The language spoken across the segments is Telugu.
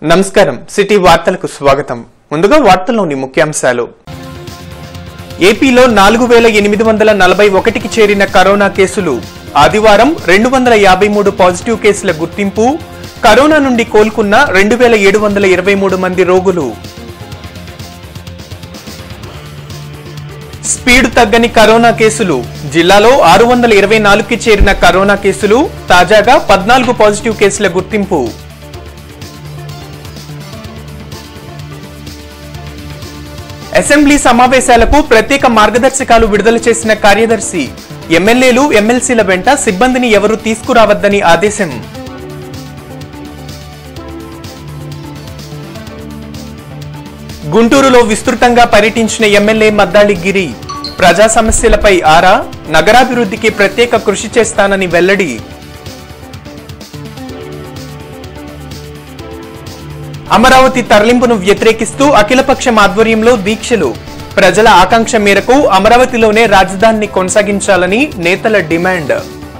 నమస్కారం సిటీ వార్తలకు స్వాగతం ముందుగా వార్తల్లోని ముఖ్యాంశాలు ఏపీలో నాలుగు వేల ఎనిమిది వందల నలభై ఒకటికి చేరిన కరోనా కేసులు ఆదివారం రెండు వందల యాభై మూడు పాజిటివ్ కేసుల గుర్తింపు కరోనా నుండి కోలుకున్న రెండు వేల ఏడు వందల ఇరవై మూడు మంది రోగులు స్పీడ్ తగ్గని కరోనా కేసులు జిల్లాలో ఆరు వందల ఇరవై నాలుగుకి చేరిన కరోనా కేసులు తాజాగా పద్నాలుగు పాజిటివ్ కేసుల గుర్తింపు అసెంబ్లీ సమావేశాలకు ప్రత్యేక మార్గదర్శకాలు విడుదల చేసిన కార్యదర్శి ఎమ్మెల్యేలు ఎమ్మెల్సీల వెంట సిబ్బందిని ఎవరూ తీసుకురావద్దని ఆదేశం గుంటూరులో విస్తృతంగా పర్యటించిన ఎమ్మెల్యే మద్దాళి గిరి ప్రజా సమస్యలపై ఆరా నగరాభివృద్ధికి ప్రత్యేక కృషి చేస్తానని వెల్లడి అమరావతి తరలింపును వ్యతిరేకిస్తూ అఖిలపక్షం ఆధ్వర్యంలో దీక్షలు ప్రజల ఆకాంక్ష మేరకు అమరావతిలోనే రాజధానిని కొనసాగించాలని నేతల డిమాండ్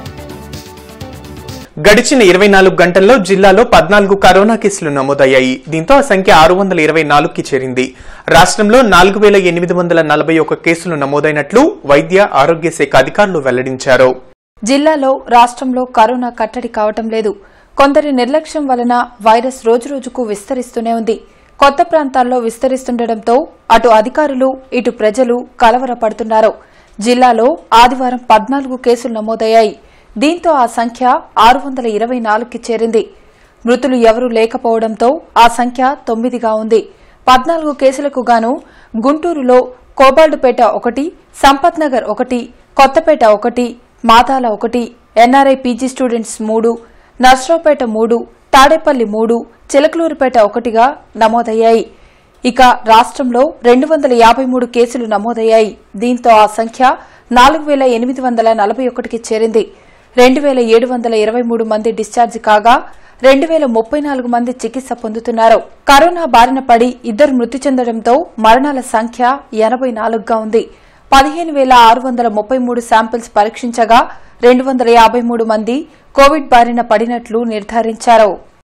గడిచిన ఇరవై నాలుగు గంటల్లో జిల్లాలో పద్నాలుగు కరోనా కేసులు నమోదయ్యాయి దీంతో ఆ సంఖ్య ఆరు వందల ఇరవై నాలుగుకి చేరింది రాష్ట్రంలో నాలుగు వేల ఎనిమిది వందల నలభై ఒక కేసులు నమోదైనట్లు వైద్య ఆరోగ్య శాఖ అధికారులు వెల్లడించారు జిల్లాలో రాష్ట్రంలో కరోనా కట్టడి కావటం లేదు కొందరి నిర్లక్ష్యం వలన వైరస్ రోజురోజుకు విస్తరిస్తూనే ఉంది కొత్త ప్రాంతాల్లో విస్తరిస్తుండటంతో అటు అధికారులు ఇటు ప్రజలు కలవరపడుతున్నారు జిల్లాలో ఆదివారం పద్నాలుగు కేసులు నమోదయ్యాయి దీంతో ఆ సంఖ్య ఆరు వందల ఇరవై నాలుగుకి చేరింది మృతులు ఎవరూ లేకపోవడంతో ఆ సంఖ్య తొమ్మిదిగా ఉంది పద్నాలుగు కేసులకు గాను గుంటూరులో కోబాల్డుపేట ఒకటి సంపత్ నగర్ ఒకటి కొత్తపేట ఒకటి మాతాల ఒకటి ఎన్ఆర్ఐ పీజీ స్టూడెంట్స్ మూడు నర్సరావుపేట మూడు తాడేపల్లి మూడు చిలకలూరుపేట ఒకటిగా నమోదయ్యాయి ఇక రాష్ట్రంలో రెండు వందల యాభై మూడు కేసులు నమోదయ్యాయి దీంతో ఆ సంఖ్య నాలుగు వేల ఎనిమిది వందల నలభై ఒకటికి చేరింది రెండు వేల ఏడు వందల ఇరవై మూడు మంది డిశ్చార్జ్ కాగా రెండు వేల ముప్పై నాలుగు మంది చికిత్స పొందుతున్నారు కరోనా బారిన పడి ఇద్దరు మృతి చెందడంతో మరణాల సంఖ్య ఎనభై నాలుగుగా ఉంది పదిహేను వేల ఆరు వందల ముప్పై మూడు శాంపిల్స్ పరీక్షించగా రెండు వందల యాభై మూడు మంది కోవిడ్ బారిన పడినట్లు నిర్ధారించారు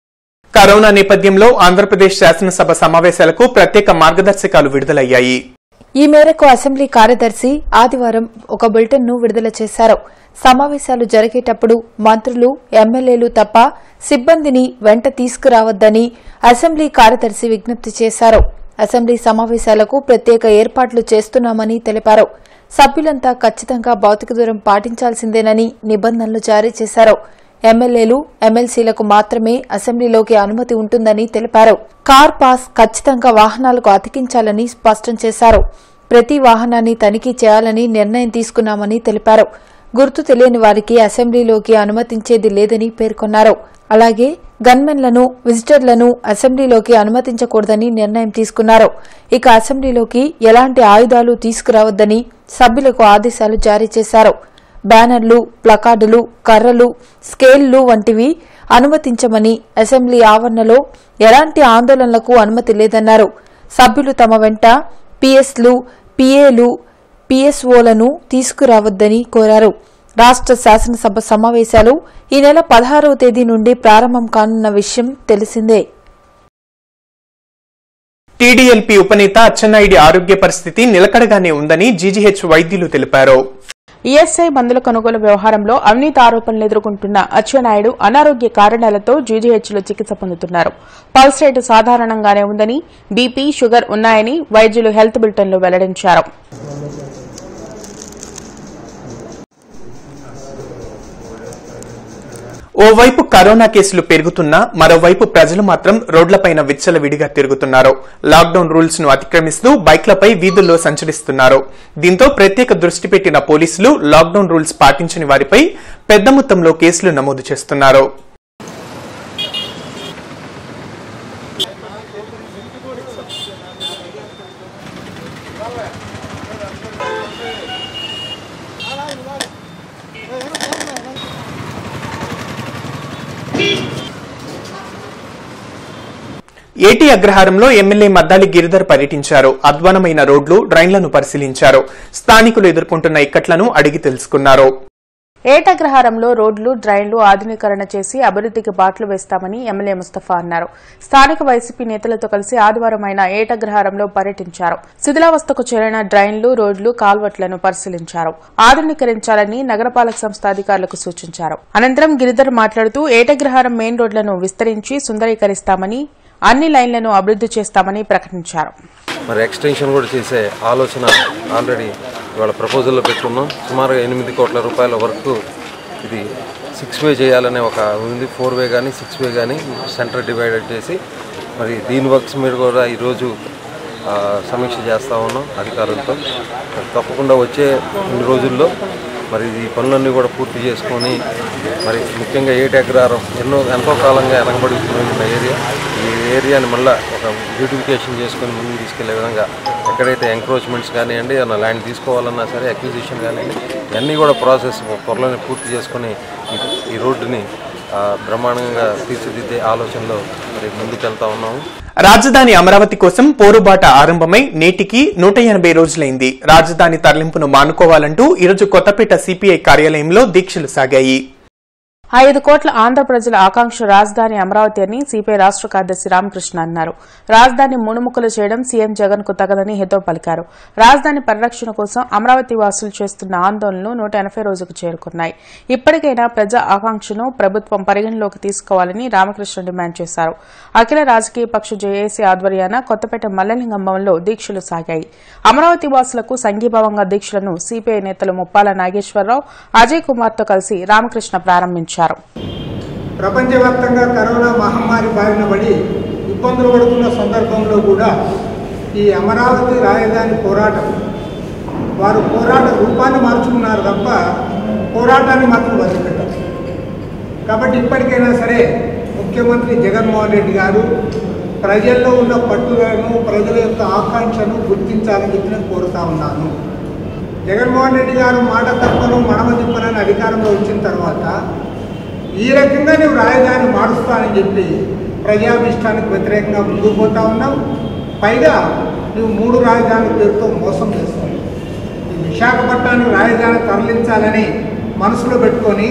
కరోనా నేపథ్యంలో ఆంధ్రప్రదేశ్ శాసనసభ సమావేశాలకు ప్రత్యేక మార్గదర్శకాలు విడుదలయ్యాయి ఈ మేరకు అసెంబ్లీ కార్యదర్శి ఆదివారం ఒక బులెటిన్ ను విడుదల చేశారు సమావేశాలు జరిగేటప్పుడు మంత్రులు ఎమ్మెల్యేలు తప్ప సిబ్బందిని వెంట తీసుకురావద్దని అసెంబ్లీ కార్యదర్శి విజ్ఞప్తి చేశారు అసెంబ్లీ సమావేశాలకు ప్రత్యేక ఏర్పాట్లు చేస్తున్నామని తెలిపారు సభ్యులంతా ఖచ్చితంగా భౌతిక దూరం పాటించాల్సిందేనని నిబంధనలు జారీ చేశారు ఎమ్మెల్యేలు ఎమ్మెల్సీలకు మాత్రమే అసెంబ్లీలోకి అనుమతి ఉంటుందని తెలిపారు కార్ పాస్ ఖచ్చితంగా వాహనాలకు అతికించాలని స్పష్టం చేశారు ప్రతి వాహనాన్ని తనిఖీ చేయాలని నిర్ణయం తీసుకున్నామని తెలిపారు గుర్తు తెలియని వారికి అసెంబ్లీలోకి అనుమతించేది లేదని పేర్కొన్నారు అలాగే గన్మెన్లను విజిటర్లను అసెంబ్లీలోకి అనుమతించకూడదని నిర్ణయం తీసుకున్నారు ఇక అసెంబ్లీలోకి ఎలాంటి ఆయుధాలు తీసుకురావద్దని సభ్యులకు ఆదేశాలు జారీ చేశారు బ్యానర్లు ప్లకార్డులు కర్రలు స్కేళ్లు వంటివి అనుమతించమని అసెంబ్లీ ఆవరణలో ఎలాంటి ఆందోళనలకు అనుమతి లేదన్నారు సభ్యులు తమ వెంట పిఎస్లు పిఏలు పిఎస్ఓలను తీసుకురావద్దని కోరారు రాష్ట్ర శాసనసభ సమావేశాలు ఈ నెల పదహారవ తేదీ నుండి ప్రారంభం కానున్న విషయం తెలిసిందే టీడీఎల్పీ ఉపనేత అచ్చెన్నాయుడి ఆరోగ్య పరిస్థితి నిలకడగానే ఉందని జీజీహెచ్ వైద్యులు తెలిపారు ఈఎస్ఐ మందుల కొనుగోలు వ్యవహారంలో అవినీతి ఆరోపణలు ఎదుర్కొంటున్న అచ్చెన్నాయుడు అనారోగ్య కారణాలతో జీజీహెచ్లో చికిత్స పొందుతున్నారు పల్స్ రేటు సాధారణంగానే ఉందని బీపీ షుగర్ ఉన్నాయని వైద్యులు హెల్త్ బులెటిన్లో వెల్లడించారు ఓవైపు కరోనా కేసులు పెరుగుతున్నా మరోవైపు ప్రజలు మాత్రం రోడ్లపైన విచ్చలవిడిగా తిరుగుతున్నారు లాక్డౌన్ రూల్స్ ను అతిక్రమిస్తూ బైక్లపై వీధుల్లో సంచరిస్తున్నారు దీంతో ప్రత్యేక దృష్టి పెట్టిన పోలీసులు లాక్డౌన్ రూల్స్ పాటించని వారిపై పెద్ద మొత్తంలో కేసులు నమోదు చేస్తున్నారు ఏటీ అగ్రహారంలో ఎమ్మెల్యే మద్దాలి గిరిధర్ పర్యటించారు అధ్వానమైన రోడ్లు డ్రైన్లను పరిశీలించారు స్థానికులు ఎదుర్కొంటున్న ఇక్కట్లను అడిగి తెలుసుకున్నారు ఏటగ్రహారంలో రోడ్లు డ్రైన్లు ఆధునీకరణ చేసి అభివృద్ధికి బాటలు వేస్తామని ఎమ్మెల్యే ముస్తఫా అన్నారు స్థానిక వైసీపీ నేతలతో కలిసి ఆదివారం ఆయన ఏటగ్రహారంలో పర్యటించారు శిథిలావస్థకు చేరిన డ్రైన్లు రోడ్లు కాల్వట్లను పరిశీలించారు ఆధునీకరించాలని నగరపాలక సంస్థ అధికారులకు సూచించారు అనంతరం గిరిధర్ మాట్లాడుతూ ఏటగ్రహారం మెయిన్ రోడ్లను విస్తరించి సుందరీకరిస్తామని అన్ని లైన్లను అభివృద్ది చేస్తామని ప్రకటించారు మరి ఎక్స్టెన్షన్ కూడా చేసే ఆలోచన ఆల్రెడీ ఇవాళ ప్రపోజల్లో పెట్టుకున్నాం సుమారుగా ఎనిమిది కోట్ల రూపాయల వరకు ఇది సిక్స్ వే చేయాలనే ఒక ఉంది ఫోర్ వే కానీ సిక్స్ వే కానీ సెంటర్ డివైడెడ్ చేసి మరి దీని వర్క్స్ మీద కూడా ఈరోజు ఆ, సమీక్ష చేస్తూ ఉన్నాం అధికారులతో మరి తప్పకుండా వచ్చే కొన్ని రోజుల్లో మరి ఈ పనులన్నీ కూడా పూర్తి చేసుకొని మరి ముఖ్యంగా ఏటి అగ్రహారం ఎన్నో ఎంతో కాలంగా వెనకబడుతున్న ఏరియా ఈ ఏరియాని మళ్ళీ ఒక బ్యూటిఫికేషన్ చేసుకొని ముందుకు తీసుకెళ్లే విధంగా ఎక్కడైతే ఎంక్రోచ్మెంట్స్ కానివ్వండి ఏమైనా ల్యాండ్ తీసుకోవాలన్నా సరే అక్విజిషన్ కానివ్వండి ఇవన్నీ కూడా ప్రాసెస్ త్వరలోనే పూర్తి చేసుకొని ఈ- ఈ రోడ్డుని ఆ, బ్రహ్మాండంగా తీర్చిదిద్దే ఆలోచనలో మరి ముందుకెళ్తా ఉన్నాము రాజధాని అమరావతి కోసం పోరుబాట ఆరంభమై నేటికి నూట ఎనభై రోజులైంది రాజధాని తరలింపును మానుకోవాలంటూ ఈరోజు కొత్తపేట సిపిఐ కార్యాలయంలో దీక్షలు సాగాయి ఐదు కోట్ల ఆంధ్ర ప్రజల ఆకాంక్ష రాజధాని అమరావతి అని సిపిఐ రాష్ట్ర కార్యదర్శి రామకృష్ణ అన్నారు రాజధాని మూడుముక్కలు చేయడం సీఎం జగన్ కు తగదని హితవు పలికారు రాజధాని పరిరక్షణ కోసం అమరావతి వాసులు చేస్తున్న ఆందోళనలు నూట ఎనభై రోజుకు చేరుకున్నాయి ఇప్పటికైనా ప్రజా ఆకాంక్షను ప్రభుత్వం పరిగణలోకి తీసుకోవాలని రామకృష్ణ డిమాండ్ చేశారు అఖిల రాజకీయ పక్ష జేఏసీ ఆధ్వర్యాన కొత్తపేట మల్లలింగంలో దీక్షలు సాగాయి అమరావతి వాసులకు సంఘీభావంగా దీక్షలను సిపిఐ నేతలు ముప్పాల నాగేశ్వరరావు అజయ్ కుమార్తో కలిసి రామకృష్ణ ప్రారంభించారు ప్రపంచవ్యాప్తంగా కరోనా మహమ్మారి బారిన పడి ఇబ్బందులు పడుతున్న సందర్భంలో కూడా ఈ అమరావతి రాజధాని పోరాటం వారు పోరాట రూపాన్ని మార్చుకున్నారు తప్ప పోరాటాన్ని మాత్రం వదిలిపెట్టారు కాబట్టి ఇప్పటికైనా సరే ముఖ్యమంత్రి జగన్మోహన్ రెడ్డి గారు ప్రజల్లో ఉన్న పట్టుదలను ప్రజల యొక్క ఆకాంక్షను గుర్తించాలని చెప్పి నేను కోరుతా ఉన్నాను జగన్మోహన్ రెడ్డి గారు మాట తప్పను మడమ తిప్పనని అధికారంలో వచ్చిన తర్వాత ఈ రకంగా నువ్వు రాజధాని మారుస్తానని చెప్పి ప్రజాభిష్టానికి వ్యతిరేకంగా ముందుకు పోతా ఉన్నావు పైగా నువ్వు మూడు రాజధానుల పేరుతో మోసం చేస్తావు ఈ విశాఖపట్నానికి రాజధాని తరలించాలని మనసులో పెట్టుకొని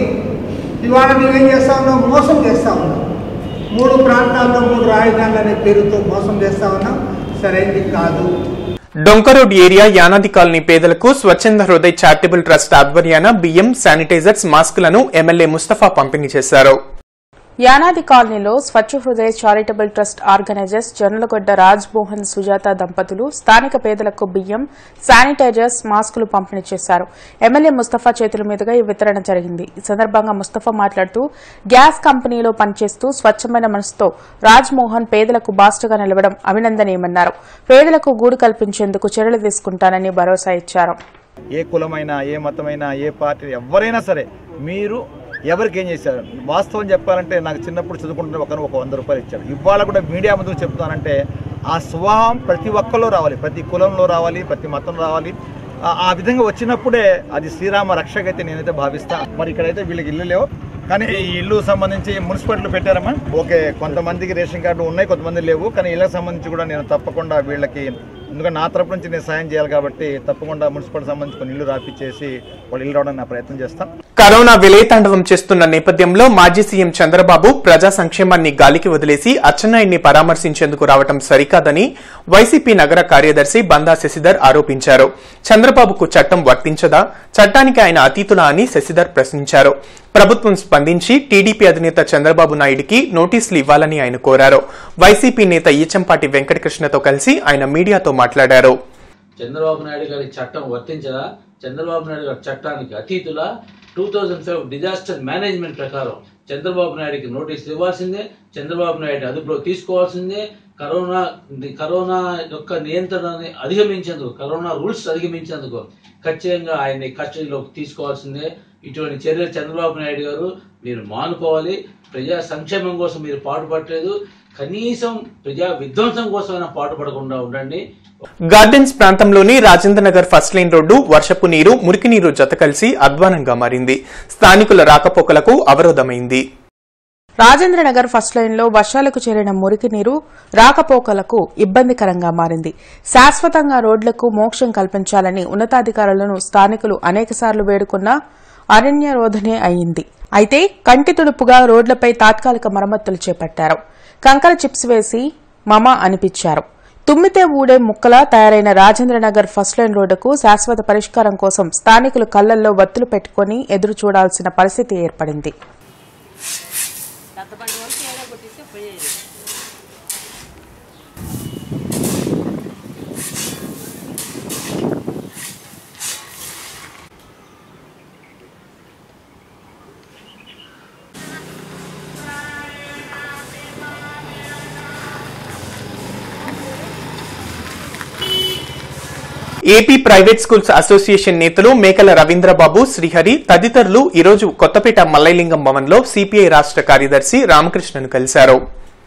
ఇవాళ నువ్వేం చేస్తా ఉన్నావు మోసం చేస్తా ఉన్నావు మూడు ప్రాంతాల్లో మూడు రాజధానులు అనే పేరుతో మోసం చేస్తా ఉన్నావు సరైనది కాదు డొంకరోడ్ ఏరియా యానాది కాలనీ పేదలకు స్వచ్ఛంద హృదయ్ చారిటబుల్ ట్రస్ట్ ఆధ్వర్యాన బియ్యం శానిటైజర్స్ మాస్కులను ఎమ్మెల్యే ముస్తఫా పంపిణీ చేశారు యానాది కాలనీలో Swachha Hrudaya charitable trust organisers Jonnalagadda Raj Mohan Sujatha దంపతులు స్థానిక పేదలకు బియ్యం శానిటైజర్స్ మాస్కులు పంపిణీ చేశారు ఎమ్మెల్యే ముస్తఫా చేతుల మీదుగా ఈ వితరణ జరిగింది ఈ సందర్భంగా ముస్తఫా మాట్లాడుతూ గ్యాస్ కంపెనీలో పనిచేస్తూ స్వచ్ఛమైన మనసుతో రాజ్ మోహన్ పేదలకు బాస్టుగా నిలవడం అభినందనీయమన్నారు పేదలకు గూడు కల్పించేందుకు చర్యలు తీసుకుంటానని భరోసా ఇచ్చారు ఏ కులమైనా ఏ మతమైనా ఏ పార్టీ ఎవరైనా సరే మీరు ఎవరికి ఏం చేశారు వాస్తవం చెప్పాలంటే నాకు చిన్నప్పుడు చదువుకుంటున్న ఒకరు ఒక వంద రూపాయలు ఇచ్చారు ఇవాళ కూడా మీడియా ముందు చెప్తానంటే ఆ స్వభావం ప్రతి ఒక్కరిలో రావాలి ప్రతి కులంలో రావాలి ప్రతి మతంలో రావాలి ఆ- ఆ విధంగా వచ్చినప్పుడే అది శ్రీరామ రక్షకైతే నేనైతే భావిస్తా మరి ఇక్కడైతే వీళ్ళకి ఇల్లు లేవు కానీ ఈ ఇల్లు సంబంధించి మున్సిపాలిటీలు పెట్టారమ్మా ఓకే కొంతమందికి రేషన్ కార్డు ఉన్నాయి కొంతమంది లేవు కానీ ఇళ్ళకి సంబంధించి కూడా నేను తప్పకుండా వీళ్ళకి ఎందుకంటే నా తరపు నుంచి నేను సాయం చేయాలి కాబట్టి తప్పకుండా మున్సిపాలిటీ సంబంధించి కొన్ని ఇల్లు రాపిచ్చేసి వాళ్ళు ఇల్లు రావడానికి నా ప్రయత్నం చేస్తాను కరోనా విలయతాండవం చేస్తున్న నేపథ్యంలో మాజీ సీఎం చంద్రబాబు ప్రజా సంక్షేమాన్ని గాలికి వదిలేసి అచ్చెన్నాయుడిని పరామర్శించేందుకు రావటం సరికాదని వైసీపీ నగర కార్యదర్శి బందా శశిధర్ ఆరోపించారు చంద్రబాబుకు చట్టం వర్తించదా చట్టానికి ఆయన అతీతులా అని శశిధర్ ప్రశ్నించారు ప్రభుత్వం స్పందించి టీడీపీ అధినేత చంద్రబాబు నాయుడికి నోటీసులు ఇవ్వాలని ఆయన కోరారు వైసీపీ నేత ఈచంపాటి వెంకటకృష్ణతో కలిసి ఆయన మీడియాతో మాట్లాడారు చంద్రబాబు నాయుడు గారి చట్టం వర్తించదా చంద్రబాబు నాయుడు గారి చట్టానికి అతీతుల two thousand five disaster management ప్రకారం చంద్రబాబు నాయుడికి నోటీసులు ఇవ్వాల్సిందే చంద్రబాబు నాయుడు అదుపులో తీసుకోవాల్సిందే కరోనా కరోనా యొక్క నియంత్రణని అధిగమించేందుకు కరోనా రూల్స్ అధిగమించేందుకు ఖచ్చితంగా ఆయన్ని కస్టడీలోకి తీసుకోవాల్సిందే ఇటువంటి చర్యలు చంద్రబాబు నాయుడు గారు మీరు మానుకోవాలి ప్రజా సంక్షేమం కోసం మీరు పాటుపడలేదు కనీసం ప్రజా విధ్వంసం కోసమైనా పాటుపడకుండా ఉండండి గార్డెన్స్ ప్రాంతంలోని Rajendra Nagar first line road వర్షపు నీరు మురికి నీరు జత కలిసి అధ్వానంగా మారింది స్థానికుల రాకపోకలకు అవరోధమైంది రాజేంద్ర నగర్ ఫస్ట్ లైన్ లో వర్షాలకు చేరిన మురికి నీరు రాకపోకలకు ఇబ్బందికరంగా మారింది శాశ్వతంగా రోడ్లకు మోక్షం కల్పించాలని ఉన్నతాధికారులను స్థానికులు అనేకసార్లు వేడుకున్నా అరణ్యరోధనే అయింది అయితే కంటి తుడుపుగా రోడ్లపై తాత్కాలిక మరమ్మతులు చేపట్టారు కంకర చిప్స్ వేసి మమ అనిపించారు తుమ్మితే ఊడే ముక్కలా తయారైన రాజేంద్రనగర్ ఫస్ట్ లైన్ రోడ్డుకు శాశ్వత పరిష్కారం కోసం స్థానికులు కళ్లల్లో వత్తులు పెట్టుకుని ఎదురు చూడాల్సిన పరిస్థితి ఏర్పడింది ఏపీ ప్రైవేట్ స్కూల్స్ అసోసియేషన్ నేతలు మేకల రవీంద్రబాబు శ్రీహరి తదితరులు ఈరోజు కొత్తపేట మల్లైలింగం భవన్లో సిపిఐ రాష్ట్ర కార్యదర్శి రామకృష్ణను కలిశారు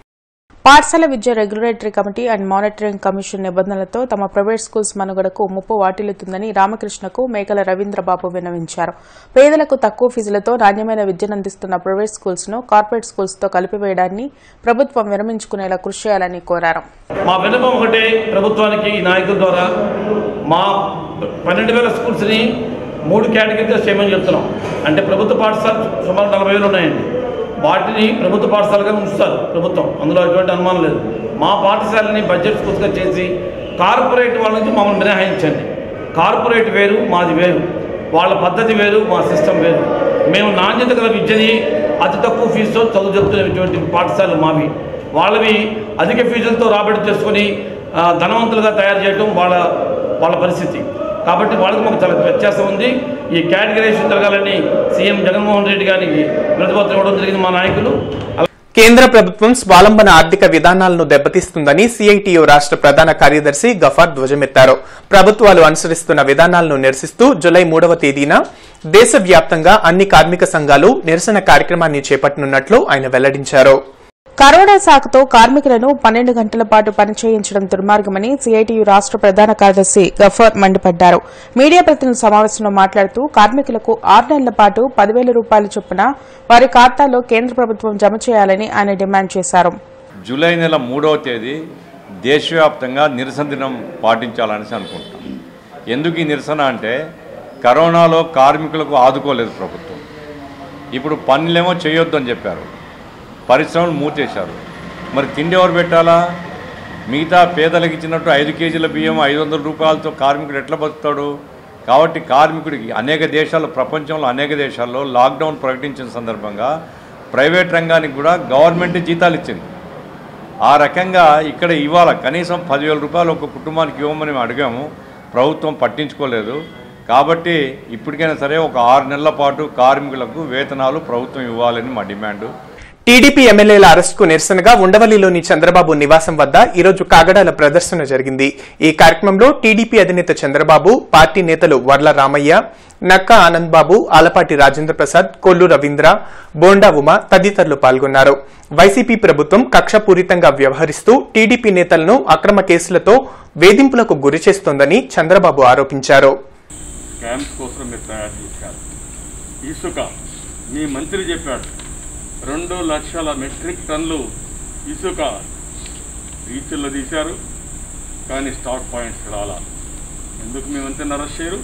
పాఠశాల విద్య regulatory committee and monitoring commission నిబంధనలతో తమ ప్రైవేట్ స్కూల్స్ మనుగడకు ముప్పు వాటిల్లుతుందని రామకృష్ణకు మేకల రవీంద్రబాబు విన్నవించారు పేదలకు తక్కువ ఫీజులతో నాణ్యమైన విద్యను అందిస్తున్న ప్రైవేట్ స్కూల్స్ ను కార్పొరేట్ స్కూల్స్ తో కలిపివేయడాన్ని ప్రభుత్వం విరమించుకునేలా కృషి చేయాలని కోరారు మా విన్నపం ఒకటే ప్రభుత్వానికి ఈ నాయకుల ద్వారా మా పన్నెండు వేల స్కూల్స్ని మూడు కేటగిరీగా చేయమని చెప్తున్నాం అంటే ప్రభుత్వ పాఠశాల సుమారు నలభై వేలు ఉన్నాయండి వాటిని ప్రభుత్వ పాఠశాలగా ఉంచుతారు ప్రభుత్వం అందులో ఎటువంటి అనుమానం లేదు మా పాఠశాలని బడ్జెట్ స్కూల్స్గా చేసి కార్పొరేట్ వాళ్ళ నుంచి మమ్మల్ని మినహాయించండి కార్పొరేట్ వేరు మాది వేరు వాళ్ళ పద్ధతి వేరు మా సిస్టమ్ వేరు మేము నాణ్యత గల విద్యని అతి తక్కువ ఫీజుతో చదువు చెప్తున్నటువంటి పాఠశాలలు మావి వాళ్ళవి అధిక ఫీజులతో రాబడి చేసుకొని ఆ, ధనవంతులుగా తయారు చేయడం వాళ్ళ వాళ్ళ పరిస్థితి కాబట్టి వాళ్ళకి మాకు చాలా వ్యత్యాసం ఉంది ఈ కేటగిరేషన్ జరగాలని సీఎం జగన్మోహన్ రెడ్డి గారికి వినతిపత్రం ఇవ్వడం జరిగింది మా నాయకులు కేంద్ర ప్రభుత్వం స్వాలంబన ఆర్థిక విధానాలను దెబ్బతీస్తుందని సిఐటియు రాష్ట్ర ప్రధాన కార్యదర్శి గఫార్ ధ్వజమెత్తారు ప్రభుత్వాలు అనుసరిస్తున్న విధానాలను నిరసిస్తూ జులై మూడవ తేదీన దేశవ్యాప్తంగా అన్ని కార్మిక సంఘాలు నిరసన కార్యక్రమాన్ని చేపట్టనున్నట్లు ఆయన వెల్లడించారు కరోనా శాఖతో కార్మికులను పన్నెండు గంటల పాటు పనిచేయించడం దుర్మార్గమని సిఐటియు రాష్ట్ర ప్రధాన కార్యదర్శి గఫర్ మండిపడ్డారు మీడియా ప్రతినిధుల సమావేశంలో మాట్లాడుతూ కార్మికులకు ఆరు నెలల పాటు పదివేల రూపాయల చొప్పున వారి ఖాతాలో కేంద్ర ప్రభుత్వం జమ చేయాలని ఆయన డిమాండ్ చేశారు జూలై నెల మూడవ తేదీ దేశవ్యాప్తంగా నిరసన దినం పాటించాలనేసి అనుకుంటాం ఎందుకు ఈ నిరసన అంటే కరోనాలో కార్మికులకు ఆదుకోలేదు ప్రభుత్వం ఇప్పుడు పనులేమో చేయొద్దని చెప్పారు పరిశ్రమలు మూతేశారు మరి తిండి ఎవరు పెట్టాలా మిగతా పేదలకు ఇచ్చినట్టు ఐదు కేజీల బియ్యం ఐదు వందల రూపాయలతో కార్మికుడు ఎట్లా బతుకుతాడు కాబట్టి కార్మికుడికి అనేక దేశాలు ప్రపంచంలో అనేక దేశాల్లో లాక్డౌన్ ప్రకటించిన సందర్భంగా ప్రైవేట్ రంగానికి కూడా గవర్నమెంట్ జీతాలు ఇచ్చింది ఆ రకంగా ఇక్కడ ఇవాళ కనీసం పదివేల రూపాయలు ఒక కుటుంబానికి ఇవ్వమని మేము అడిగాము ప్రభుత్వం పట్టించుకోలేదు కాబట్టి ఇప్పటికైనా సరే ఒక ఆరు నెలల పాటు కార్మికులకు వేతనాలు ప్రభుత్వం ఇవ్వాలని మా డిమాండు టీడీపీ ఎమ్మెల్యేల అరెస్టుకు నిరసనగా ఉండవల్లిలోని చంద్రబాబు నివాసం వద్ద ఈరోజు కాగడాల ప్రదర్శన జరిగింది ఈ కార్యక్రమంలో టీడీపీ అధినేత చంద్రబాబు పార్టీ నేతలు వర్ల రామయ్య నక్కా ఆనంద్ బాబు ఆలపాటి రాజేంద్ర ప్రసాద్ కొల్లు రవీంద్ర బోండా ఉమ తదితరులు పాల్గొన్నారు వైసీపీ ప్రభుత్వం కక్షపూరితంగా వ్యవహరిస్తూ టీడీపీ నేతలను అక్రమ కేసులతో వేధింపులకు గురిచేస్తోందని చంద్రబాబు ఆరోపించారు క్యాంప్స్ కోసం మీరు తయారు చేశారు ఇసుక మీ మంత్రి చెప్పాడు రెండు లక్షల మెట్రిక్ టన్లు ఇసుక రీచుల్లో తీశారు కానీ స్టాక్ పాయింట్స్ రాలా ఎందుకు మీ మంత్రిని అరెస్ట్ చేయరు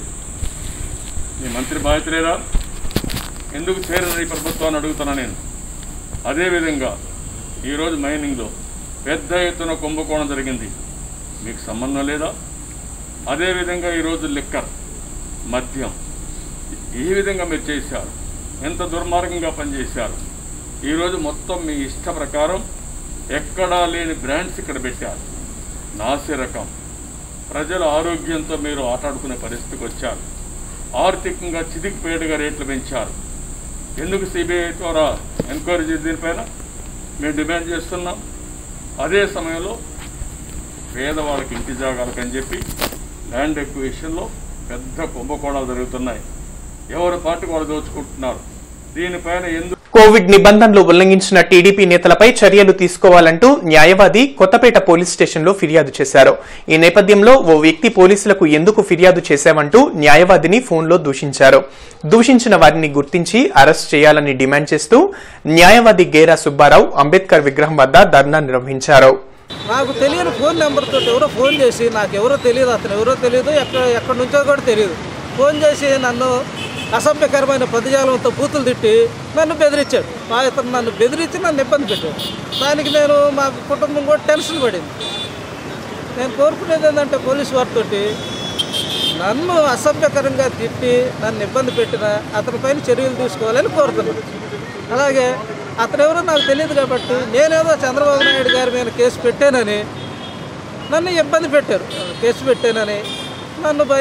మీ మంత్రి బాధ్యత లేదా ఎందుకు చేయరు ఈ ప్రభుత్వాన్ని అడుగుతున్నా నేను అదేవిధంగా ఈరోజు మైనింగ్లో పెద్ద ఎత్తున కుంభకోణం జరిగింది మీకు సంబంధం లేదా అదేవిధంగా ఈరోజు లిక్కర్ మద్యం ఏ విధంగా మీరు చేశారు ఎంత దుర్మార్గంగా పనిచేశారు ఈరోజు మొత్తం మీ ఇష్ట ప్రకారం ఎక్కడా లేని బ్రాండ్స్ ఇక్కడ పెట్టారు నాసి రకం ప్రజల ఆరోగ్యంతో మీరు ఆటాడుకునే పరిస్థితికి వచ్చారు ఆర్థికంగా చితికిపోయేట్టుగా రేట్లు పెంచారు ఎందుకు సిబిఐ ద్వారా ఎంక్వైరీ చేసి దీనిపైన మేము డిమాండ్ చేస్తున్నాం అదే సమయంలో పేదవాళ్ళకి ఇంటి జాగాలకని చెప్పి ల్యాండ్ ఎక్విజిషన్లో పెద్ద కుంభకోణాలు జరుగుతున్నాయి ఎవరి పార్టీ వాళ్ళు దోచుకుంటున్నారు దీనిపైన ఎందుకు కోవిడ్ నిబంధనలు ఉల్లంఘించిన టీడీపీ నేతలపై చర్యలు తీసుకోవాలంటూ న్యాయవాది కొత్తపేట పోలీస్ స్టేషన్లో ఫిర్యాదు చేశారు ఈ నేపథ్యంలో ఓ వ్యక్తి పోలీసులకు ఎందుకు ఫిర్యాదు చేశామంటూ న్యాయవాదిని ఫోన్లో దూషించారు దూషించిన వారిని గుర్తించి అరెస్ట్ చేయాలని డిమాండ్ చేస్తూ న్యాయవాది గేరా సుబ్బారావు అంబేద్కర్ విగ్రహం వద్ద ధర్నా నిర్వహించారు నాకు తెలియని ఫోన్ నెంబర్ తోటి ఎవరో ఫోన్ చేసి నాకు ఎవరో తెలియదు అతను ఎవరో తెలియదు ఎక్కడ ఎక్కడి నుంచో కూడా తెలియదు ఫోన్ చేసి నన్ను అసభ్యకరమైన పదజాలంతో బూతులు తిట్టి నన్ను బెదిరించాడు మా ఇతను నన్ను బెదిరించి నన్ను ఇబ్బంది పెట్టాడు దానికి నేను మా కుటుంబం కూడా టెన్షన్ పడింది నేను కోరుకునేది ఏంటంటే పోలీసు వారితోటి నన్ను అసభ్యకరంగా తిట్టి నన్ను ఇబ్బంది పెట్టిన అతనిపైన చర్యలు తీసుకోవాలని కోరుతున్నాను అలాగే అతను ఎవరో నాకు తెలియదు కాబట్టి నేనేదో చంద్రబాబు నాయుడు గారి మీద కేసు పెట్టానని నన్ను ఇబ్బంది పెట్టారు కేసు పెట్టానని నన్ను భయ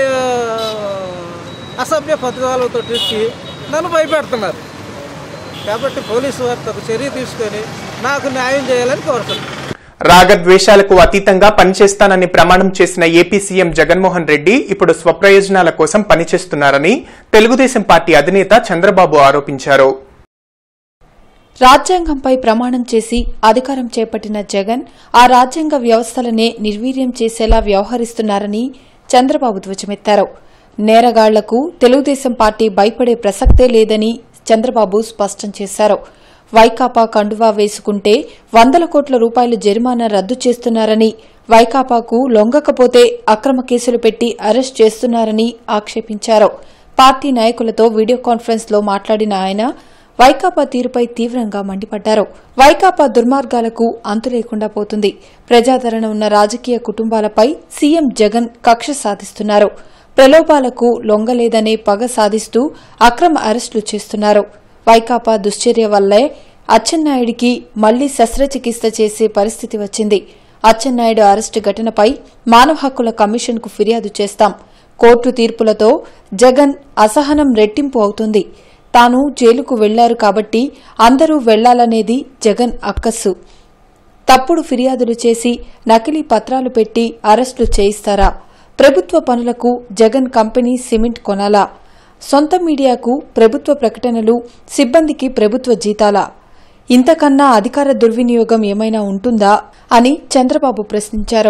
అసభ్య పద్ధతులతో తిట్టి నన్ను భయపెడుతున్నారు కాబట్టి పోలీసు వారు తగు చర్య తీసుకొని నాకు న్యాయం చేయాలని కోరుతున్నాను రాగద్వేషాలకు అతీతంగా పనిచేస్తానని ప్రమాణం చేసిన ఏపీ సీఎం జగన్మోహన్ రెడ్డి ఇప్పుడు స్వప్రయోజనాల కోసం పనిచేస్తున్నారని తెలుగుదేశం పార్టీ అధినేత చంద్రబాబు ఆరోపించారు రాజ్యాంగంపై ప్రమాణం చేసి అధికారం చేపట్టిన జగన్ ఆ రాజ్యాంగ వ్యవస్థలనే నిర్వీర్యం చేసేలా వ్యవహరిస్తున్నారని చంద్రబాబు ధ్వజమెత్తారు నేరగాళ్లకు తెలుగుదేశం పార్టీ భయపడే ప్రసక్తే లేదని చంద్రబాబు స్పష్టం చేశారు వైకాపా కండువా వేసుకుంటే వందల కోట్ల రూపాయల జరిమానా రద్దు చేస్తున్నారని వైకాపాకు లొంగకపోతే అక్రమ కేసులు పెట్టి అరెస్ట్ చేస్తున్నారని ఆక్షేపించారు పార్టీ నాయకులతో వీడియో కాన్ఫరెన్స్ లో మాట్లాడిన ఆయన వైకాపా తీరుపై తీవ్రంగా మండిపడ్డారు వైకాపా దుర్మార్గాలకు అంతు లేకుండా పోతుంది ప్రజాదరణ ఉన్న రాజకీయ కుటుంబాలపై సీఎం జగన్ కక్ష సాధిస్తున్నారు ప్రలోభాలకు లొంగలేదనే పగ సాధిస్తూ అక్రమ అరెస్టులు చేస్తున్నారు వైకాపా దుశ్చర్య వల్లే అచ్చెన్నాయుడికి మళ్లీ శస్త్రచికిత్స చేసే పరిస్థితి వచ్చింది అచ్చెన్నాయుడు అరెస్టు ఘటనపై మానవ హక్కుల కమిషన్కు ఫిర్యాదు చేస్తాం కోర్టు తీర్పులతో జగన్ అసహనం రెట్టింపు అవుతుంది తాను జైలుకు వెళ్లారు కాబట్టి అందరూ వెళ్లాలనేది జగన్ అక్కస్సు తప్పుడు ఫిర్యాదులు చేసి నకిలీ పత్రాలు పెట్టి అరెస్టులు చేయిస్తారా ప్రభుత్వ పనులకు జగన్ కంపెనీ సిమెంట్ కొనాలా సొంత మీడియాకు ప్రభుత్వ ప్రకటనలు సిబ్బందికి ప్రభుత్వ జీతాలా ఇంతకన్నా అధికార దుర్వినియోగం ఏమైనా ఉంటుందా అని చంద్రబాబు ప్రశ్నించారు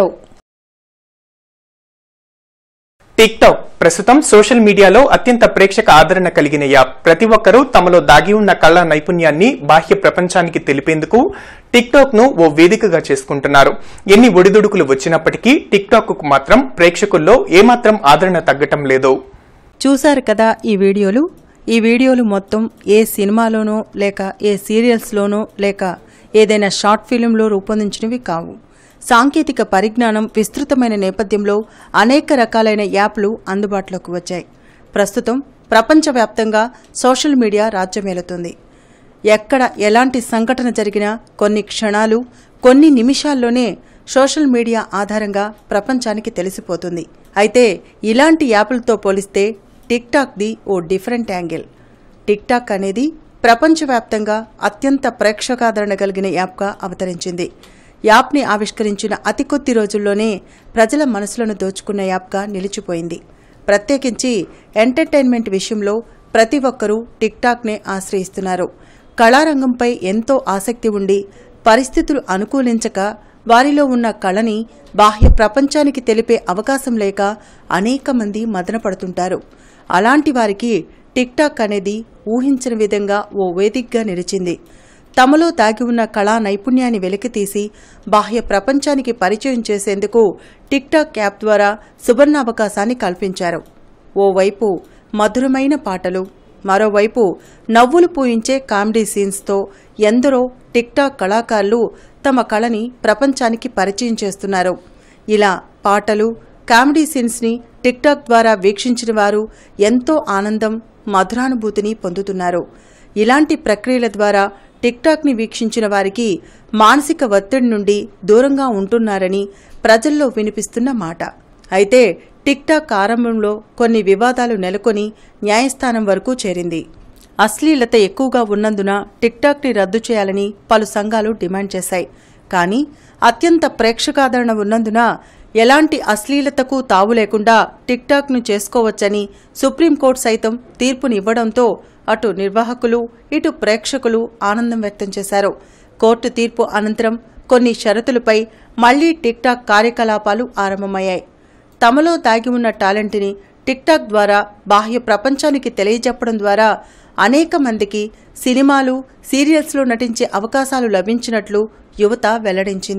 టిక్ టాక్ ప్రస్తుతం సోషల్ మీడియాలో అత్యంత ప్రేక్షక ఆదరణ కలిగిన యాప్ ప్రతి ఒక్కరూ తమలో దాగి ఉన్న కళా నైపుణ్యాన్ని బాహ్య ప్రపంచానికి తెలిపేందుకు టిక్ టాక్ ను ఓ వేదికగా చేసుకుంటున్నారు ఎన్ని ఒడిదుడుకులు వచ్చినప్పటికీ టిక్ టాక్ కు మాత్రం ప్రేక్షకుల్లో ఏమాత్రం ఆదరణ తగ్గటం లేదు చూశారు కదా ఈ వీడియోలు ఈ వీడియోలు మొత్తం ఏ సినిమాలోనో లేక ఏ సీరియల్స్లోనో లేక ఏదైనా షార్ట్ ఫిలింలో రూపొందించినవి కావు సాంకేతిక పరిజ్ఞానం విస్తృతమైన నేపథ్యంలో అనేక రకాలైన యాప్లు అందుబాటులోకి వచ్చాయి ప్రస్తుతం ప్రపంచవ్యాప్తంగా సోషల్ మీడియా రాజ్యమేలుతుంది ఎక్కడ ఎలాంటి సంఘటన జరిగినా కొన్ని క్షణాలు కొన్ని నిమిషాల్లోనే సోషల్ మీడియా ఆధారంగా ప్రపంచానికి తెలిసిపోతుంది అయితే ఇలాంటి యాప్లతో పోలిస్తే టిక్ టాక్ది ఓ డిఫరెంట్ యాంగిల్ టిక్ టాక్ అనేది ప్రపంచవ్యాప్తంగా అత్యంత ప్రేక్షకాదరణ కలిగిన యాప్గా అవతరించింది యాప్ని ఆవిష్కరించిన అతి కొద్ది రోజుల్లోనే ప్రజల మనసులను దోచుకున్న యాప్గా నిలిచిపోయింది ప్రత్యేకించి ఎంటర్టైన్మెంట్ విషయంలో ప్రతి ఒక్కరూ టిక్ టాక్నే ఆశ్రయిస్తున్నారు కళారంగంపై ఎంతో ఆసక్తి ఉండి పరిస్థితులు అనుకూలించక వారిలో ఉన్న కళని బాహ్య ప్రపంచానికి తెలిపే అవకాశం లేక అనేక మంది మదనపడుతుంటారు అలాంటి వారికి టిక్ టాక్ అనేది ఊహించని విధంగా ఓ వేదికగా నిలిచింది తమలో దాగి ఉన్న కళా నైపుణ్యాన్ని వెలికితీసి బాహ్య ప్రపంచానికి పరిచయం చేసేందుకు టిక్ టాక్ యాప్ ద్వారా సువర్ణావకాశాన్ని కల్పించారు ఓవైపు మధురమైన పాటలు మరోవైపు నవ్వులు పూయించే కామెడీ సీన్స్తో ఎందరో టిక్ టాక్ కళాకారులు తమ కళని ప్రపంచానికి పరిచయం చేస్తున్నారు ఇలా పాటలు కామెడీ సీన్స్ని టిక్ టాక్ ద్వారా వీక్షించిన వారు ఎంతో ఆనందం మధురానుభూతిని పొందుతున్నారు ఇలాంటి ప్రక్రియల ద్వారా టిక్ టాక్ని వీక్షించిన వారికి మానసిక ఒత్తిడి నుండి దూరంగా ఉంటున్నారని ప్రజల్లో వినిపిస్తున్న మాట అయితే టిక్ టాక్ ఆరంభంలో కొన్ని వివాదాలు నెలకొని న్యాయస్థానం వరకు చేరింది అశ్లీలత ఎక్కువగా ఉన్నందున టిక్ టాక్ని రద్దు చేయాలని పలు సంఘాలు డిమాండ్ చేశాయి కానీ అత్యంత ప్రేక్షకాదరణ ఉన్నందున ఎలాంటి అశ్లీలతకు తావు లేకుండా టిక్ టాక్ను చేసుకోవచ్చని సుప్రీంకోర్టు సైతం తీర్పునివ్వడంతో అటు నిర్వాహకులు ఇటు ప్రేక్షకులు ఆనందం వ్యక్తం చేశారు కోర్టు తీర్పు అనంతరం కొన్ని షరతులపై మళ్లీ టిక్ టాక్ కార్యకలాపాలు ఆరంభమయ్యాయి తమలో దాగి ఉన్న టాలెంట్ని టిక్ టాక్ ద్వారా బాహ్య ప్రపంచానికి తెలియజెప్పడం ద్వారా అనేక మందికి సినిమాలు సీరియల్స్లో నటించే అవకాశాలు లభించినట్లు యువత వెల్లడించింది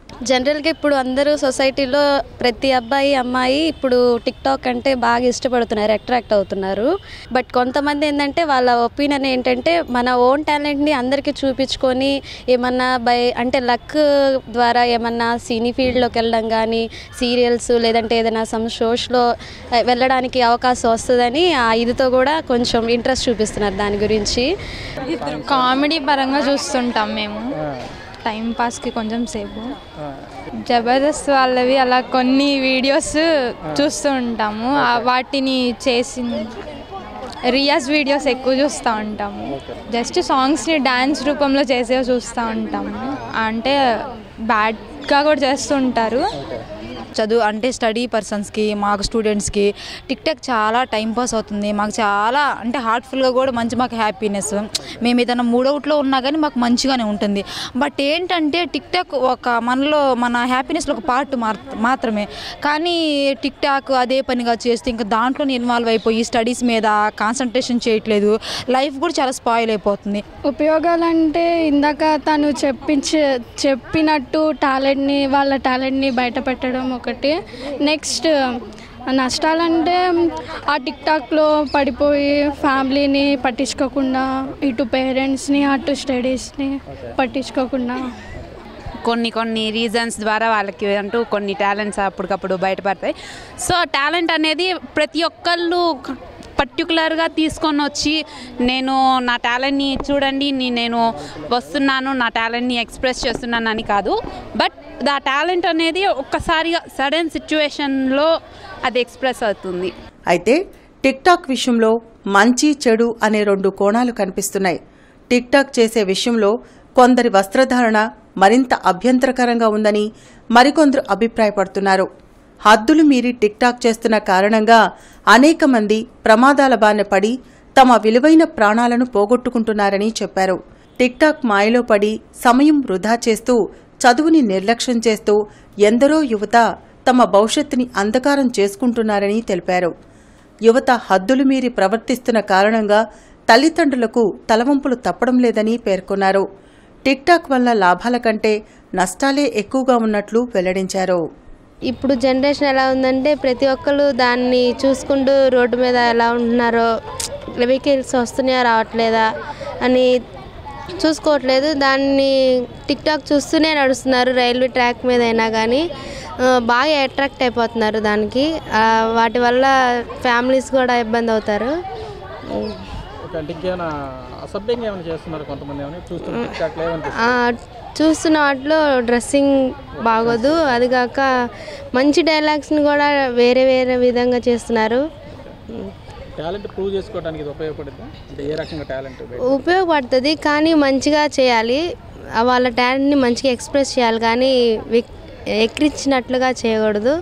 జనరల్గా ఇప్పుడు అందరూ సొసైటీలో ప్రతి అబ్బాయి అమ్మాయి ఇప్పుడు టిక్ టాక్ అంటే బాగా ఇష్టపడుతున్నారు అట్రాక్ట్ అవుతున్నారు బట్ కొంతమంది ఏంటంటే వాళ్ళ ఒపీనియన్ ఏంటంటే మన ఓన్ టాలెంట్ని అందరికీ చూపించుకొని ఏమన్నా బై అంటే లక్ ద్వారా ఏమన్నా సినీ ఫీల్డ్లోకి వెళ్ళడం కానీ సీరియల్స్ లేదంటే ఏదైనా సమ్ షోస్లో వెళ్ళడానికి అవకాశం వస్తుందని ఆ ఇదితో కూడా కొంచెం ఇంట్రెస్ట్ చూపిస్తున్నారు దాని గురించి కామెడీ పరంగా చూస్తుంటాం మేము టైం పాస్కి కొంచెం సేపు జబర్దస్త్ వాళ్ళవి అలా కొన్ని వీడియోస్ చూస్తూ ఉంటాము ఆ వాటిని చేసి రియాజ్ వీడియోస్ ఎక్కువ చూస్తూ ఉంటాము జస్ట్ సాంగ్స్ని డ్యాన్స్ రూపంలో చేసేవి చూస్తూ ఉంటాము అంటే బ్యాడ్గా కూడా చేస్తూ ఉంటారు చదువు అంటే స్టడీ పర్సన్స్కి మాకు స్టూడెంట్స్కి టిక్ టాక్ చాలా టైం పాస్ అవుతుంది మాకు చాలా అంటే హార్ట్ఫుల్గా కూడా మంచి మాకు హ్యాపీనెస్ మేము ఏదైనా మూడవుట్లో ఉన్నా కానీ మాకు మంచిగానే ఉంటుంది బట్ ఏంటంటే టిక్ టాక్ ఒక మనలో మన హ్యాపీనెస్లో ఒక పార్ట్ మాత్రమే కానీ టిక్ టాక్ అదే పనిగా చేస్తే ఇంకా దాంట్లోనే ఇన్వాల్వ్ అయిపోయి స్టడీస్ మీద కాన్సన్ట్రేషన్ చేయట్లేదు లైఫ్ కూడా చాలా స్పాయిల్ అయిపోతుంది ఉపయోగాలు అంటే ఇందాక తను చెప్పించే చెప్పినట్టు టాలెంట్ని వాళ్ళ టాలెంట్ని బయట పెట్టడం ఒకటి నెక్స్ట్ నష్టాలంటే ఆ టిక్ టాక్లో పడిపోయి ఫ్యామిలీని పట్టించుకోకుండా ఇటు పేరెంట్స్ని అటు స్టడీస్ని పట్టించుకోకుండా కొన్ని కొన్ని రీజన్స్ ద్వారా వాళ్ళకి అంటూ కొన్ని టాలెంట్స్ అప్పటికప్పుడు బయటపడతాయి సో టాలెంట్ అనేది ప్రతి ఒక్కళ్ళు పర్టికులర్గా తీసుకొని వచ్చి నేను నా టాలెంట్ని చూడండి నీ- నేను వస్తున్నాను నా టాలెంట్ని ఎక్స్ప్రెస్ చేస్తున్నాను అని కాదు బట్ దా టాలెంట్ అనేది ఒక్కసారిగా సడన్ సిచ్యువేషన్లో అది ఎక్స్ప్రెస్ అవుతుంది అయితే టిక్ టాక్ విషయంలో మంచి చెడు అనే రెండు కోణాలు కనిపిస్తున్నాయి టిక్ టాక్ చేసే విషయంలో కొందరి వస్త్రధారణ మరింత అభ్యంతరకరంగా ఉందని మరికొందరు అభిప్రాయపడుతున్నారు హద్దులు మీరి టిక్ టాక్ చేస్తున్న కారణంగా అనేక మంది ప్రమాదాల బారిన పడి తమ విలువైన ప్రాణాలను పోగొట్టుకుంటున్నారని చెప్పారు టిక్ టాక్ మాయలో పడి సమయం వృధా చేస్తూ చదువుని నిర్లక్ష్యం చేస్తూ ఎందరో యువత తమ భవిష్యత్తుని అంధకారం చేసుకుంటున్నారని తెలిపారు యువత హద్దులు మీరి ప్రవర్తిస్తున్న కారణంగా తల్లిదండ్రులకు తలవంపులు తప్పడం లేదని పేర్కొన్నారు టిక్ టాక్ వల్ల లాభాల కంటే నష్టాలే ఎక్కువగా ఉన్నట్లు వెల్లడించారు ఇప్పుడు జనరేషన్ ఎలా ఉందంటే ప్రతి ఒక్కరు దాన్ని చూసుకుంటూ రోడ్డు మీద ఎలా ఉంటున్నారో వెహికల్స్ వస్తున్నాయా రావట్లేదా అని చూసుకోవట్లేదు దాన్ని టిక్ టాక్ చూస్తూనే నడుస్తున్నారు రైల్వే ట్రాక్ మీద అయినా కానీ ఆ, బాగా అట్రాక్ట్ అయిపోతున్నారు దానికి ఆ, వాటి వల్ల ఫ్యామిలీస్ కూడా ఇబ్బంది అవుతారు ఓకే అంటే ఇంకేమైనా అసభ్యంగా ఏమైనా చేస్తున్నారు కొంతమంది ఏమైనా చూస్తున్న టిక్ టాక్లో ఆ, ఏమనిపిస్తుంది చూస్తున్న వాటిలో డ్రెస్సింగ్ బాగోదు అది కాక మంచి డైలాగ్స్ని కూడా వేరే వేరే విధంగా చేస్తున్నారు టాలెంట్ ప్రూవ్ చేసుకోవడానికి ఇది ఉపయోగపడుతుంది అంటే ఏ రకంగా టాలెంట్ ఉపయోగపడుతుంది కానీ మంచిగా చేయాలి ఆ వాళ్ళ టాలెంట్ని మంచిగా ఎక్స్ప్రెస్ చేయాలి కానీ విక్- ఎక్కిరించినట్లుగా చేయకూడదు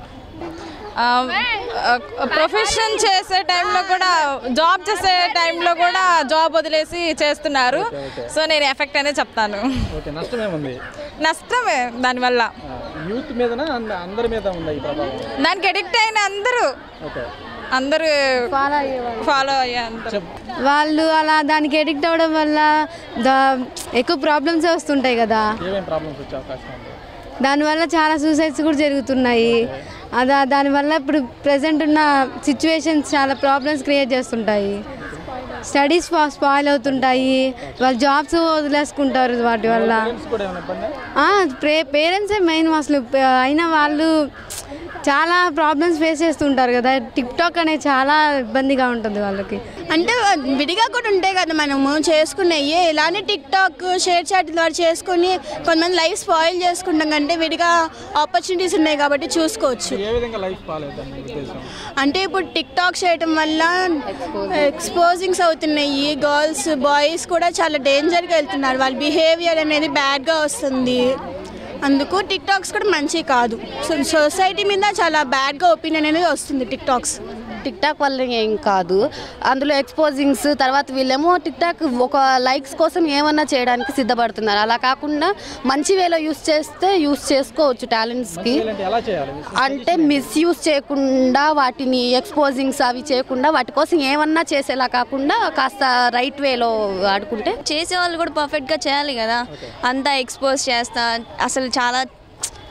ప్రొఫెషన్ చేసే టైంలో కూడా జాబ్ చేసే టైంలో కూడా జాబ్ వదిలేసి చేస్తున్నారు సో నేను ఎఫెక్ట్ అనే చెప్తాను ఓకే నష్టం ఏముంది నష్టమే దానివల్ల యూత్ మీదనా అంద- అందరి మీద ఉందా ఈ ప్రభావం దానికి అడిక్ట్ అయిన అందరూ ఓకే అందరూ ఫాలో అయ్యే అందరూ వాళ్ళు అలా దానికి ఎడిక్ట్ అవ్వడం వల్ల దా ఎక్కువ ప్రాబ్లమ్స్ వస్తుంటాయి కదా ఏమేమి ప్రాబ్లమ్స్ వచ్చే అవకాశం ఉంది దానివల్ల చాలా సూసైడ్స్ కూడా జరుగుతున్నాయి అదా దానివల్ల ఇప్పుడు ప్రజెంట్ ఉన్న సిచ్యువేషన్స్ చాలా ప్రాబ్లమ్స్ క్రియేట్ చేస్తుంటాయి స్టడీస్ స్పాయిల్ అవుతుంటాయి వాళ్ళు జాబ్స్ వదిలేసుకుంటారు వాటి వల్ల కూడా ఏమైనా ఇబ్బంది ప్రే పేరెంట్సే మెయిన్ అసలు ప- అయినా వాళ్ళు చాలా ప్రాబ్లమ్స్ ఫేస్ చేస్తుంటారు కదా టిక్ టాక్ అనేది చాలా ఇబ్బందిగా ఉంటుంది వాళ్ళకి అంటే విడిగా కూడా ఉంటాయి కదా మనము చేసుకునేవి ఇలానే టిక్ టాక్ షేర్ చాట్ ద్వారా చేసుకుని కొంతమంది లైఫ్ స్పాయిల్ చేసుకుంటాం కంటే విడిగా ఆపర్చునిటీస్ ఉన్నాయి కాబట్టి చూసుకోవచ్చు ఏ విధంగా లైఫ్ పాలేదని మీ ఉద్దేశం అంటే ఇప్పుడు టిక్ టాక్ చేయటం వల్ల ఎక్స్పోజింగ్స్ అవుతున్నాయి గర్ల్స్ బాయ్స్ కూడా చాలా డేంజర్గా వెళ్తున్నారు వాళ్ళ బిహేవియర్ అనేది బ్యాడ్గా వస్తుంది అందుకు టిక్ టాక్స్ కూడా మంచివి కాదు సో సొసైటీ మీద చాలా బ్యాడ్గా ఒపీనియన్ అనేది వస్తుంది టిక్ టాక్స్ టిక్ టాక్ వల్ల ఏం కాదు అందులో ఎక్స్పోజింగ్స్ తర్వాత వీళ్ళేమో టిక్ టాక్ ఒక లైక్స్ కోసం ఏమన్నా చేయడానికి సిద్ధపడుతున్నారు అలా కాకుండా మంచి వేలో యూస్ చేస్తే యూస్ చేసుకోవచ్చు టాలెంట్స్కి అంటే ఎలా చేయాలి అంటే మిస్యూజ్ చేయకుండా వాటిని ఎక్స్పోజింగ్స్ అవి చేయకుండా వాటి కోసం ఏమన్నా చేసేలా కాకుండా కాస్త రైట్ వేలో ఆడుకుంటే చేసే వాళ్ళు కూడా పర్ఫెక్ట్గా చేయాలి కదా అంతా ఎక్స్పోజ్ చేస్తా అసలు చాలా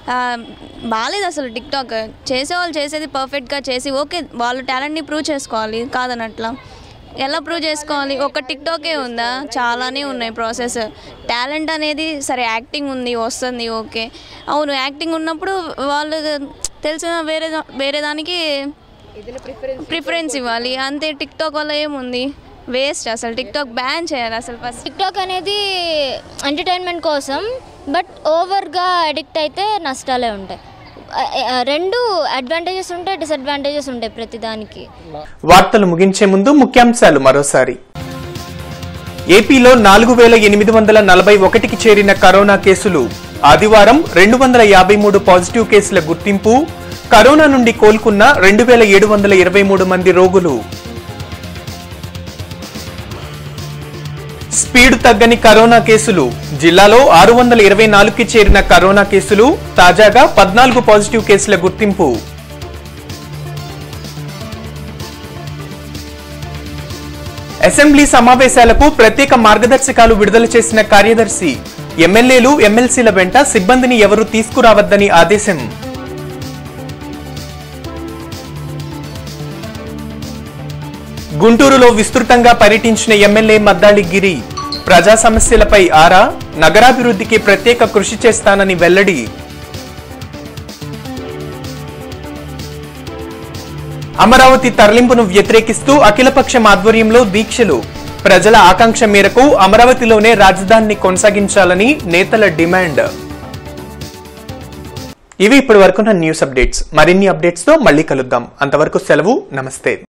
ఆ, బాగాలేదు అసలు టిక్టాక్ చేసేవాళ్ళు చేసేది పర్ఫెక్ట్గా చేసి ఓకే వాళ్ళ టాలెంట్ని ప్రూవ్ చేసుకోవాలి కాదనట్లా ఎలా ప్రూవ్ చేసుకోవాలి ఒక టిక్టాకే ఉందా చాలానే ఉన్నాయి ప్రాసెస్ టాలెంట్ అనేది సరే యాక్టింగ్ ఉంది వస్తుంది ఓకే అవును యాక్టింగ్ ఉన్నప్పుడు వాళ్ళు తెలిసిన వేరే దా- వేరే దానికి ప్రిఫరెన్స్ ఇవ్వాలి అంతే టిక్టాక్ వల్ల ఏముంది వేస్ట్ అసలు టిక్టాక్ బ్యాన్ చేయాలి అసలు ఫస్ట్ టిక్టాక్ అనేది ఎంటర్టైన్మెంట్ కోసం బట్ ఓవర్గా అడిక్ట్ అయితే నష్టాలే ఉంటాయి ఆ, ఆ, రెండు అడ్వాంటేజెస్ ఉంటాయి డిసడ్వాంటేజెస్ ఉంటాయి ప్రతిదానికి వార్తలు ముగించే ముందు ముఖ్యాంశాలు మరోసారి ఏపీలో నాలుగు వేల ఎనిమిది వందల నలభై ఒకటికి చేరిన కరోనా కేసులు ఆదివారం రెండు వందల యాభై మూడు పాజిటివ్ కేసుల గుర్తింపు కరోనా నుండి కోలుకున్న రెండు వేల ఏడు వందల ఇరవై మూడు మంది రోగులు స్పీడ్ తగ్గని కరోనా కేసులు జిల్లాలో ఆరు వందల ఇరవై నాలుగుకి చేరిన కరోనా కేసులు తాజాగా పద్నాలుగు పాజిటివ్ కేసుల గుర్తింపు అసెంబ్లీ సమావేశాలకు ప్రత్యేక మార్గదర్శకాలు విడుదల చేసిన కార్యదర్శి ఎమ్మెల్యేలు ఎమ్మెల్సీల వెంట సిబ్బందిని ఎవరూ తీసుకురావద్దని ఆదేశం గుంటూరులో విస్తృతంగా పర్యటించిన ఎమ్మెల్యే మద్దాళి గిరి ప్రజా సమస్యలపై ఆరా నగరాభివృద్ధికి ప్రత్యేక కృషి చేస్తానని వెల్లడి అమరావతి తరలింపును వ్యతిరేకిస్తూ అఖిలపక్షం ఆధ్వర్యంలో దీక్షలు ప్రజల ఆకాంక్ష మేరకు అమరావతిలోనే రాజధానిని కొనసాగించాలని నేతల డిమాండ్ ఇవి ఇప్పటి వరకున్న న్యూస్ అప్డేట్స్ మరిన్ని అప్డేట్స్ తో మళ్ళీ కలుద్దాం అంతవరకు సెలవు నమస్తే